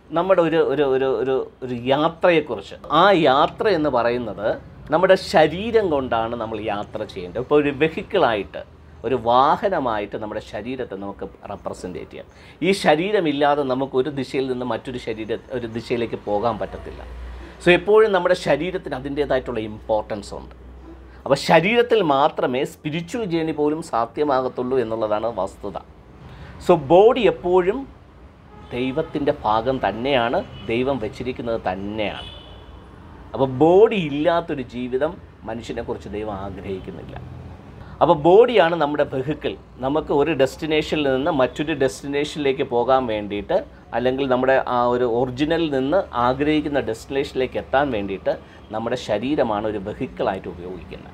നമ്മുടെ ഒരു ഒരു ഒരു ഒരു ഒരു യാത്രയെക്കുറിച്ച് ആ യാത്ര എന്ന് പറയുന്നത് നമ്മുടെ ശരീരം കൊണ്ടാണ് നമ്മൾ യാത്ര ചെയ്യേണ്ടത് ഇപ്പോൾ ഒരു വെഹിക്കിളായിട്ട് ഒരു വാഹനമായിട്ട് നമ്മുടെ ശരീരത്തെ നമുക്ക് റെപ്രസെൻറ്റേറ്റ് ചെയ്യാം ഈ ശരീരമില്ലാതെ നമുക്ക് ഒരു ദിശയിൽ നിന്ന് മറ്റൊരു ശരീര ഒരു ദിശയിലേക്ക് പോകാൻ പറ്റത്തില്ല സോ എപ്പോഴും നമ്മുടെ ശരീരത്തിന് അതിൻ്റേതായിട്ടുള്ള ഇമ്പോർട്ടൻസ് ഉണ്ട് അപ്പോൾ ശരീരത്തിൽ മാത്രമേ സ്പിരിച്വൽ ജേണി പോലും സാധ്യമാകത്തുള്ളൂ എന്നുള്ളതാണ് വസ്തുത സോ ബോഡി എപ്പോഴും ദൈവത്തിൻ്റെ ഭാഗം തന്നെയാണ് ദൈവം വെച്ചിരിക്കുന്നത് തന്നെയാണ് അപ്പോൾ ബോഡി ഇല്ലാത്തൊരു ജീവിതം മനുഷ്യനെക്കുറിച്ച് ദൈവം ആഗ്രഹിക്കുന്നില്ല അപ്പോൾ ബോഡിയാണ് നമ്മുടെ വെഹിക്കിൾ നമുക്ക് ഒരു ഡെസ്റ്റിനേഷനിൽ നിന്ന് മറ്റൊരു ഡെസ്റ്റിനേഷനിലേക്ക് പോകാൻ വേണ്ടിയിട്ട് അല്ലെങ്കിൽ നമ്മുടെ ആ ഒരു ഒറിജിനലിൽ നിന്ന് ആഗ്രഹിക്കുന്ന ഡെസ്റ്റിനേഷനിലേക്ക് എത്താൻ വേണ്ടിയിട്ട് നമ്മുടെ ശരീരമാണ് ഒരു വെഹിക്കിളായിട്ട് ഉപയോഗിക്കുന്നത്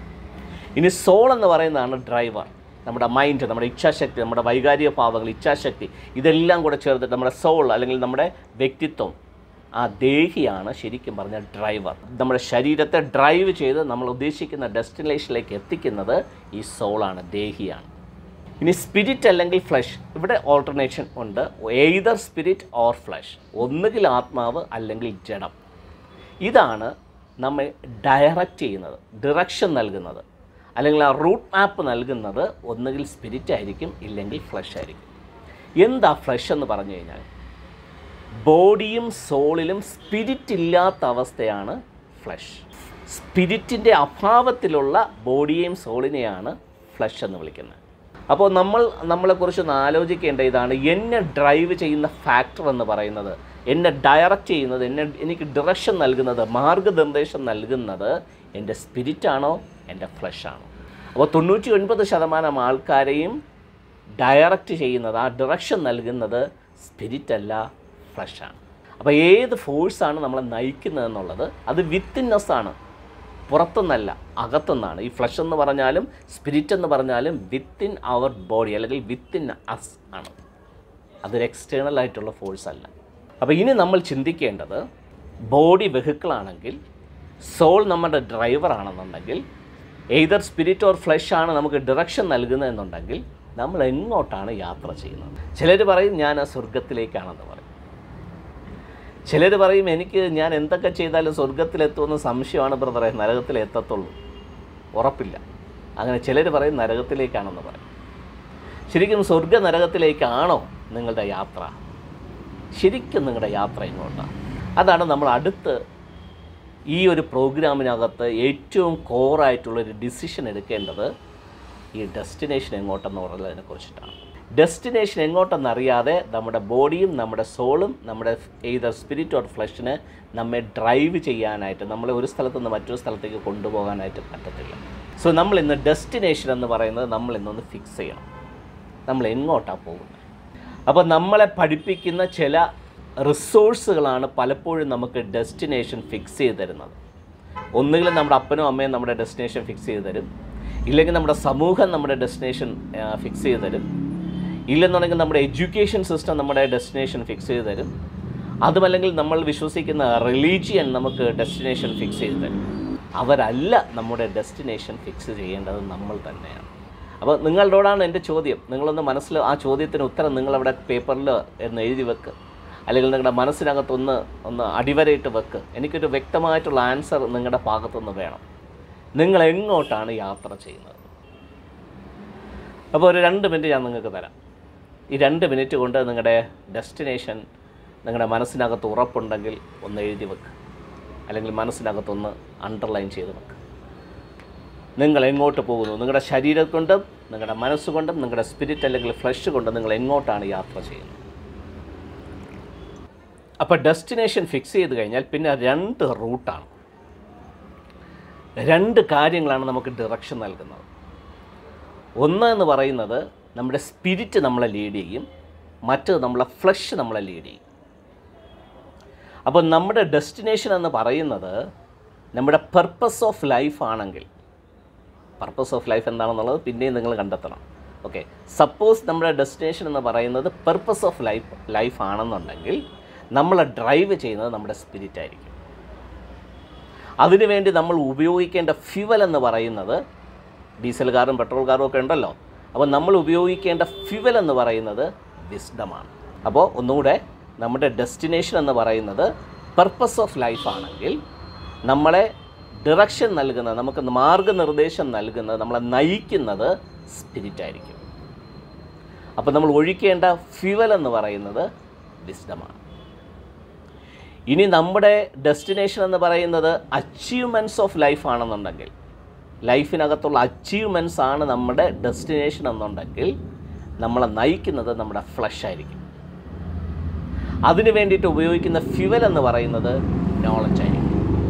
ഇനി സോൾ എന്ന് പറയുന്നതാണ് ഡ്രൈവർ നമ്മുടെ മൈൻഡ് നമ്മുടെ ഇച്ഛാശക്തി നമ്മുടെ വൈകാരിക ഭാവങ്ങൾ ഇച്ഛാശക്തി ഇതെല്ലാം കൂടെ ചേർത്തിട്ട് നമ്മുടെ സോൾ അല്ലെങ്കിൽ നമ്മുടെ വ്യക്തിത്വം ആ ദേഹിയാണ് ശരിക്കും പറഞ്ഞ ഡ്രൈവർ നമ്മുടെ ശരീരത്തെ ഡ്രൈവ് ചെയ്ത് നമ്മൾ ഉദ്ദേശിക്കുന്ന ഡെസ്റ്റിനേഷനിലേക്ക് എത്തിക്കുന്നത് ഈ സോളാണ് ദേഹിയാണ് ഇനി സ്പിരിറ്റ് അല്ലെങ്കിൽ ഫ്ലഷ് ഇവിടെ ഓൾട്ടർനേഷൻ ഉണ്ട് എയ്തർ സ്പിരിറ്റ് ഓർ ഫ്ലഷ് ഒന്നുകിൽ ആത്മാവ് അല്ലെങ്കിൽ ജഡം ഇതാണ് നമ്മെ ഡയറക്റ്റ് ചെയ്യുന്നത് ഡിറക്ഷൻ നൽകുന്നത് അല്ലെങ്കിൽ ആ റൂട്ട് മാപ്പ് നൽകുന്നത് ഒന്നുകിൽ സ്പിരിറ്റ് ആയിരിക്കും ഇല്ലെങ്കിൽ ഫ്ലഷ് ആയിരിക്കും എന്താ ഫ്ലഷ് എന്ന് പറഞ്ഞു കഴിഞ്ഞാൽ ബോഡിയും സോളിലും സ്പിരിറ്റ് ഇല്ലാത്ത അവസ്ഥയാണ് ഫ്ലഷ് സ്പിരിറ്റിൻ്റെ അഭാവത്തിലുള്ള ബോഡിയെയും സോളിനെയാണ് ഫ്ലഷ് എന്ന് വിളിക്കുന്നത് അപ്പോൾ നമ്മൾ നമ്മളെക്കുറിച്ച് ഒന്ന് ആലോചിക്കേണ്ട ഇതാണ് എന്നെ ഡ്രൈവ് ചെയ്യുന്ന ഫാക്ടർ എന്ന് പറയുന്നത് എന്നെ ഡയറക്റ്റ് ചെയ്യുന്നത് എന്നെ എനിക്ക് ഡിറക്ഷൻ നൽകുന്നത് മാർഗനിർദ്ദേശം നൽകുന്നത് എൻ്റെ സ്പിരിറ്റാണോ എൻ്റെ ഫ്ലഷാണോ അപ്പോൾ തൊണ്ണൂറ്റി ഒൻപത് ശതമാനം ആൾക്കാരെയും ഡയറക്റ്റ് ചെയ്യുന്നത് ആ ഡിറക്ഷൻ നൽകുന്നത് സ്പിരിറ്റ് അല്ല ഫ്ലഷാണ് അപ്പോൾ ഏത് ഫോഴ്സാണ് നമ്മളെ നയിക്കുന്നതെന്നുള്ളത് അത് വിത്തിന്നസ് ആണ് പുറത്തുനിന്നല്ല അകത്തുനിന്നാണ് ഈ ഫ്ലഷ് എന്ന് പറഞ്ഞാലും സ്പിരിറ്റ് എന്ന് പറഞ്ഞാലും വിത്തിൻ അവർ ബോഡി അല്ലെങ്കിൽ വിത്തിൻ അസ് ആണ് അതൊരു എക്സ്റ്റേണൽ ആയിട്ടുള്ള ഫോഴ്സ് അല്ല അപ്പോൾ ഇനി നമ്മൾ ചിന്തിക്കേണ്ടത് ബോഡി വെഹിക്കിളാണെങ്കിൽ സോൾ നമ്മുടെ ഡ്രൈവർ ആണെന്നുണ്ടെങ്കിൽ എയ്തർ സ്പിരിറ്റ് ഓർ ഫ്ലഷ് ആണ് നമുക്ക് ഡിറക്ഷൻ നൽകുന്നതെന്നുണ്ടെങ്കിൽ നമ്മൾ എങ്ങോട്ടാണ് യാത്ര ചെയ്യുന്നത് ചിലർ പറയും ഞാൻ ആ സ്വർഗത്തിലേക്കാണെന്ന് പറയും ചിലർ പറയും എനിക്ക് ഞാൻ എന്തൊക്കെ ചെയ്താലും സ്വർഗത്തിലെത്തുമെന്ന് സംശയമാണ് ബ്രദറെ നരകത്തിൽ എത്തത്തുള്ളൂ ഉറപ്പില്ല അങ്ങനെ ചിലർ പറയും നരകത്തിലേക്കാണെന്ന് പറയും ശരിക്കും സ്വർഗ നരകത്തിലേക്കാണോ നിങ്ങളുടെ യാത്ര ശരിക്കും നിങ്ങളുടെ യാത്ര എങ്ങോട്ടാണ് അതാണ് നമ്മൾ അടുത്ത് ഈ ഒരു പ്രോഗ്രാമിനകത്ത് ഏറ്റവും കോറായിട്ടുള്ളൊരു ഡിസിഷൻ എടുക്കേണ്ടത് ഈ ഡെസ്റ്റിനേഷൻ എങ്ങോട്ടെന്ന് പറയുന്നതിനെ കുറിച്ചിട്ടാണ് ഡെസ്റ്റിനേഷൻ എങ്ങോട്ടെന്നറിയാതെ നമ്മുടെ ബോഡിയും നമ്മുടെ സോളും നമ്മുടെ ഏതർ സ്പിരിറ്റ് ഓർ ഫ്ലഷിന് നമ്മെ ഡ്രൈവ് ചെയ്യാനായിട്ട് നമ്മളെ ഒരു സ്ഥലത്ത് നിന്ന് മറ്റൊരു സ്ഥലത്തേക്ക് കൊണ്ടുപോകാനായിട്ട് പറ്റത്തില്ല സോ നമ്മൾ ഇന്ന് ഡെസ്റ്റിനേഷൻ എന്ന് പറയുന്നത് നമ്മൾ ഇന്നൊന്ന് ഫിക്സ് ചെയ്യണം നമ്മൾ എങ്ങോട്ടാണ് പോകുന്നത് അപ്പോൾ നമ്മളെ പഠിപ്പിക്കുന്ന ചില റിസോഴ്സുകളാണ് പലപ്പോഴും നമുക്ക് ഡെസ്റ്റിനേഷൻ ഫിക്സ് ചെയ്ത് തരുന്നത് ഒന്നുകിൽ നമ്മുടെ അപ്പനും അമ്മയും നമ്മുടെ ഡെസ്റ്റിനേഷൻ ഫിക്സ് ചെയ്ത് തരും ഇല്ലെങ്കിൽ നമ്മുടെ സമൂഹം നമ്മുടെ ഡെസ്റ്റിനേഷൻ ഫിക്സ് ചെയ്ത് തരും ഇല്ലെന്നുണ്ടെങ്കിൽ നമ്മുടെ എഡ്യൂക്കേഷൻ സിസ്റ്റം നമ്മുടെ ഡെസ്റ്റിനേഷൻ ഫിക്സ് ചെയ്ത് തരും അതുമല്ലെങ്കിൽ നമ്മൾ വിശ്വസിക്കുന്ന റിലീജിയൻ നമുക്ക് ഡെസ്റ്റിനേഷൻ ഫിക്സ് ചെയ്ത് തരും അവരല്ല നമ്മുടെ ഡെസ്റ്റിനേഷൻ ഫിക്സ് ചെയ്യേണ്ടത് നമ്മൾ തന്നെയാണ് അപ്പോൾ നിങ്ങളോടാണ് എൻ്റെ ചോദ്യം നിങ്ങളൊന്ന് മനസ്സിൽ ആ ചോദ്യത്തിന് ഉത്തരം നിങ്ങളവിടെ പേപ്പറിൽ എന്ന് എഴുതി വെക്ക് അല്ലെങ്കിൽ നിങ്ങളുടെ മനസ്സിനകത്തൊന്ന് ഒന്ന് അടിവരയിട്ട് വെക്ക് എനിക്കൊരു വ്യക്തമായിട്ടുള്ള ആൻസർ നിങ്ങളുടെ ഭാഗത്തുനിന്ന് വേണം നിങ്ങൾ എങ്ങോട്ടാണ് യാത്ര ചെയ്യുന്നത് അപ്പോൾ ഒരു രണ്ട് മിനിറ്റ് ഞാൻ നിങ്ങൾക്ക് തരാം ഈ രണ്ട് മിനിറ്റ് കൊണ്ട് നിങ്ങളുടെ ഡെസ്റ്റിനേഷൻ നിങ്ങളുടെ മനസ്സിനകത്ത് ഉറപ്പുണ്ടെങ്കിൽ ഒന്ന് എഴുതി വെക്ക് അല്ലെങ്കിൽ മനസ്സിനകത്തൊന്ന് അണ്ടർലൈൻ ചെയ്ത് വെക്ക് നിങ്ങൾ എങ്ങോട്ട് പോകുന്നു നിങ്ങളുടെ ശരീരം കൊണ്ടും നിങ്ങളുടെ മനസ്സുകൊണ്ടും നിങ്ങളുടെ സ്പിരിറ്റ് അല്ലെങ്കിൽ ഫ്ലഷ് കൊണ്ടും നിങ്ങൾ എങ്ങോട്ടാണ് യാത്ര ചെയ്യുന്നത് അപ്പോൾ ഡെസ്റ്റിനേഷൻ ഫിക്സ് ചെയ്ത് കഴിഞ്ഞാൽ പിന്നെ രണ്ട് റൂട്ടാണ് രണ്ട് കാര്യങ്ങളാണ് നമുക്ക് ഡിറക്ഷൻ നൽകുന്നത് ഒന്ന് എന്ന് പറയുന്നത് നമ്മുടെ സ്പിരിറ്റ് നമ്മളെ ലീഡ് ചെയ്യും മറ്റത് നമ്മളെ ഫ്ലഷ് നമ്മളെ ലീഡ് ചെയ്യും അപ്പോൾ നമ്മുടെ ഡെസ്റ്റിനേഷൻ എന്ന് പറയുന്നത് നമ്മുടെ പർപ്പസ് ഓഫ് ലൈഫ് ആണെങ്കിൽ പർപ്പസ് ഓഫ് ലൈഫ് എന്താണെന്നുള്ളത് പിന്നെയും നിങ്ങൾ കണ്ടെത്തണം ഓക്കെ സപ്പോസ് നമ്മുടെ ഡെസ്റ്റിനേഷൻ എന്ന് പറയുന്നത് പർപ്പസ് ഓഫ് ലൈഫ് ലൈഫ് ആണെന്നുണ്ടെങ്കിൽ നമ്മളെ ഡ്രൈവ് ചെയ്യുന്നത് നമ്മുടെ സ്പിരിറ്റ് ആയിരിക്കും അതിനുവേണ്ടി നമ്മൾ ഉപയോഗിക്കേണ്ട ഫ്യുവൽ എന്ന് പറയുന്നത് ഡീസൽ കാറും പെട്രോൾ കാറും ഒക്കെ ഉണ്ടല്ലോ അപ്പോൾ നമ്മൾ ഉപയോഗിക്കേണ്ട ഫ്യുവൽ എന്ന് പറയുന്നത് വിസ്ഡമാണ് അപ്പോൾ ഒന്നുകൂടെ നമ്മുടെ ഡെസ്റ്റിനേഷൻ എന്ന് പറയുന്നത് പർപ്പസ് ഓഫ് ലൈഫ് ആണെങ്കിൽ നമ്മളെ ഡിറക്ഷൻ നൽകുന്നത് നമുക്ക് മാർഗനിർദ്ദേശം നൽകുന്നത് നമ്മളെ നയിക്കുന്നത് സ്പിരിറ്റ് ആയിരിക്കും അപ്പോൾ നമ്മൾ ഒഴിക്കേണ്ട ഫ്യുവൽ എന്ന് പറയുന്നത് വിസ്ഡമാണ് ഇനി നമ്മുടെ ഡെസ്റ്റിനേഷൻ എന്ന് പറയുന്നത് അച്ചീവ്മെൻറ്റ്സ് ഓഫ് ലൈഫ് ആണെന്നുണ്ടെങ്കിൽ ലൈഫിനകത്തുള്ള അച്ചീവ്മെൻറ്റ്സ് ആണ് നമ്മുടെ ഡെസ്റ്റിനേഷൻ എന്നുണ്ടെങ്കിൽ നമ്മളെ നയിക്കുന്നത് നമ്മുടെ ഫ്ലഷ് ആയിരിക്കും അതിനു വേണ്ടിയിട്ട് ഉപയോഗിക്കുന്ന ഫ്യുവൽ എന്ന് പറയുന്നത് നോളജ് ആയിരിക്കും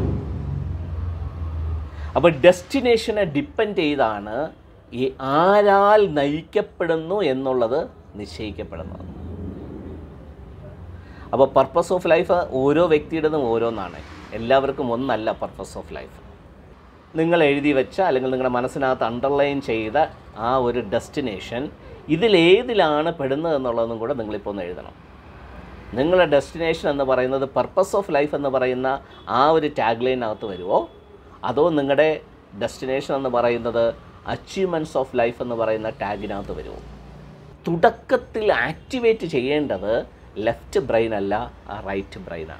അപ്പോൾ ഡെസ്റ്റിനേഷനെ ഡിപ്പെൻഡ് ചെയ്താണ് ഈ ആരാൽ നയിക്കപ്പെടുന്നു എന്നുള്ളത് നിശ്ചയിക്കപ്പെടുന്നത് അപ്പോൾ പർപ്പസ് ഓഫ് ലൈഫ് ഓരോ വ്യക്തിയുടേതും ഓരോന്നാണ് എല്ലാവർക്കും ഒന്നല്ല പർപ്പസ് ഓഫ് ലൈഫ് നിങ്ങൾ എഴുതി വെച്ച അല്ലെങ്കിൽ നിങ്ങളുടെ മനസ്സിനകത്ത് അണ്ടർലൈൻ ചെയ്ത ആ ഒരു ഡെസ്റ്റിനേഷൻ ഇതിലേതിലാണ് പെടുന്നത് എന്നുള്ളതും കൂടെ നിങ്ങളിപ്പോൾ ഒന്ന് എഴുതണം നിങ്ങളുടെ ഡെസ്റ്റിനേഷൻ എന്ന് പറയുന്നത് പർപ്പസ് ഓഫ് ലൈഫ് എന്ന് പറയുന്ന ആ ഒരു ടാഗ് ലൈനകത്ത് വരുമോ അതോ നിങ്ങളുടെ ഡെസ്റ്റിനേഷൻ എന്ന് പറയുന്നത് അച്ചീവ്മെൻറ്റ്സ് ഓഫ് ലൈഫ് എന്ന് പറയുന്ന ടാഗിനകത്ത് വരുമോ തുടക്കത്തിൽ ആക്ടിവേറ്റ് ചെയ്യേണ്ടത് ലെഫ്റ്റ് ബ്രെയിൻ അല്ല റൈറ്റ് ബ്രെയിനാണ്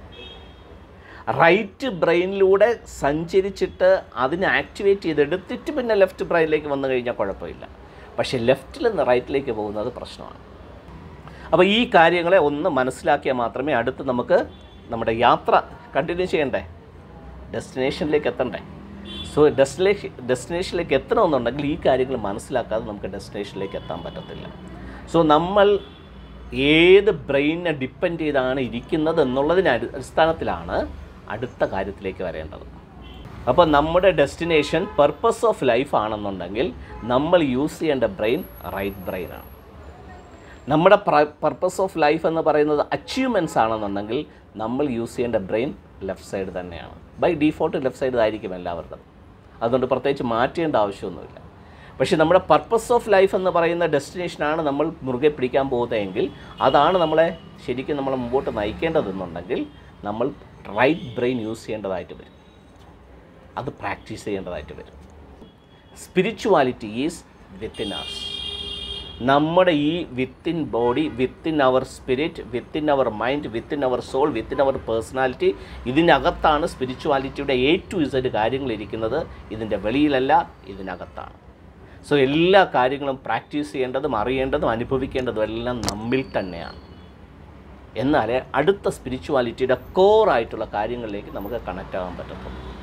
റൈറ്റ് ബ്രെയിനിലൂടെ സഞ്ചരിച്ചിട്ട് അതിനെ ആക്ടിവേറ്റ് ചെയ്തെടുത്തിട്ട് പിന്നെ ലെഫ്റ്റ് ബ്രെയിനിലേക്ക് വന്നു കഴിഞ്ഞാൽ കുഴപ്പമില്ല പക്ഷേ ലെഫ്റ്റിൽ നിന്ന് റൈറ്റിലേക്ക് പോകുന്നത് പ്രശ്നമാണ് അപ്പോൾ ഈ കാര്യങ്ങളെ ഒന്ന് മനസ്സിലാക്കിയാൽ മാത്രമേ അടുത്ത് നമുക്ക് നമ്മുടെ യാത്ര കണ്ടിന്യൂ ചെയ്യണ്ടേ ഡെസ്റ്റിനേഷനിലേക്ക് എത്തണ്ടേ സോ ഡെസ്റ്റിനേഷൻ ഡെസ്റ്റിനേഷനിലേക്ക് എത്തണമെന്നുണ്ടെങ്കിൽ ഈ കാര്യങ്ങൾ മനസ്സിലാക്കാതെ നമുക്ക് ഡെസ്റ്റിനേഷനിലേക്ക് എത്താൻ പറ്റത്തില്ല സോ നമ്മൾ ഏത് ബ്രെയിനിനെ ഡിപ്പെൻഡ് ചെയ്താണ് ഇരിക്കുന്നത് എന്നുള്ളതിന് അടി- അടിസ്ഥാനത്തിലാണ് അടുത്ത കാര്യത്തിലേക്ക് വരേണ്ടത് അപ്പോൾ നമ്മുടെ ഡെസ്റ്റിനേഷൻ പർപ്പസ് ഓഫ് ലൈഫ് ആണെന്നുണ്ടെങ്കിൽ നമ്മൾ യൂസ് ചെയ്യേണ്ട ബ്രെയിൻ റൈറ്റ് ബ്രെയിനാണ് നമ്മുടെ പർപ്പസ് ഓഫ് ലൈഫ് എന്ന് പറയുന്നത് അച്ചീവ്മെൻറ്റ്സ് ആണെന്നുണ്ടെങ്കിൽ നമ്മൾ യൂസ് ചെയ്യേണ്ട ബ്രെയിൻ ലെഫ്റ്റ് സൈഡ് തന്നെയാണ് ബൈ ഡീഫോൾട്ട് ലെഫ്റ്റ് സൈഡ് ആയിരിക്കും എല്ലാവരുടെയും അതുകൊണ്ട് പ്രത്യേകിച്ച് മാറ്റേണ്ട ആവശ്യമൊന്നുമില്ല പക്ഷേ നമ്മുടെ പർപ്പസ് ഓഫ് ലൈഫ് എന്ന് പറയുന്ന ഡെസ്റ്റിനേഷനാണ് നമ്മൾ മുറുകെ പിടിക്കാൻ പോകുന്നതെങ്കിൽ അതാണ് നമ്മളെ ശരിക്കും നമ്മളെ മുമ്പോട്ട് നയിക്കേണ്ടതെന്നുണ്ടെങ്കിൽ നമ്മൾ റൈറ്റ് ബ്രെയിൻ യൂസ് ചെയ്യേണ്ടതായിട്ട് വരും അത് പ്രാക്ടീസ് ചെയ്യേണ്ടതായിട്ട് വരും സ്പിരിച്വാലിറ്റി ഈസ് വിത്തിൻ us നമ്മുടെ ഈ within body within our spirit within our mind within our soul within our personality ഇതിനകത്താണ് സ്പിരിച്വാലിറ്റിയുടെ എ ടു ഇസഡ് കാര്യങ്ങൾ ഇരിക്കുന്നത് ഇതിൻ്റെ വെളിയിലല്ല ഇതിനകത്താണ് സോ എല്ലാ കാര്യങ്ങളും പ്രാക്ടീസ് ചെയ്യേണ്ടതും അറിയേണ്ടതും അനുഭവിക്കേണ്ടതും എല്ലാം നമ്മിൽ തന്നെയാണ് എന്നാലേ അടുത്ത സ്പിരിച്വാലിറ്റിയുടെ കോറായിട്ടുള്ള കാര്യങ്ങളിലേക്ക് നമുക്ക് കണക്റ്റ് ആകാൻ പറ്റത്തുള്ളൂ